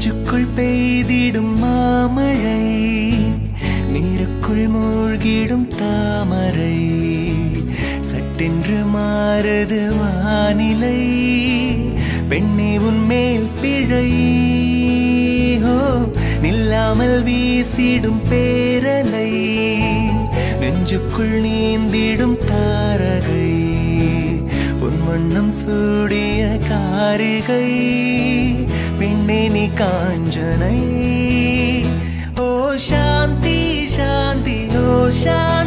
நெஞ்சுக்குள் பெய்திடும் மாமழை நீருக்குள் மூழ்கிடும் தாமரை சட்டென்று மாறுது வானிலை பெண்ணே உன் மேல் பிழை ஹோ நில்லாமல் வீசிடும் பேரலை நெஞ்சுக்குள் நீந்திடும் தாரகை உன் வண்ணம் சூடிய காரிகை பெண்ணே நீ காஞ்சனை ஓ சாந்தி சாந்தி ஓ சாந்தி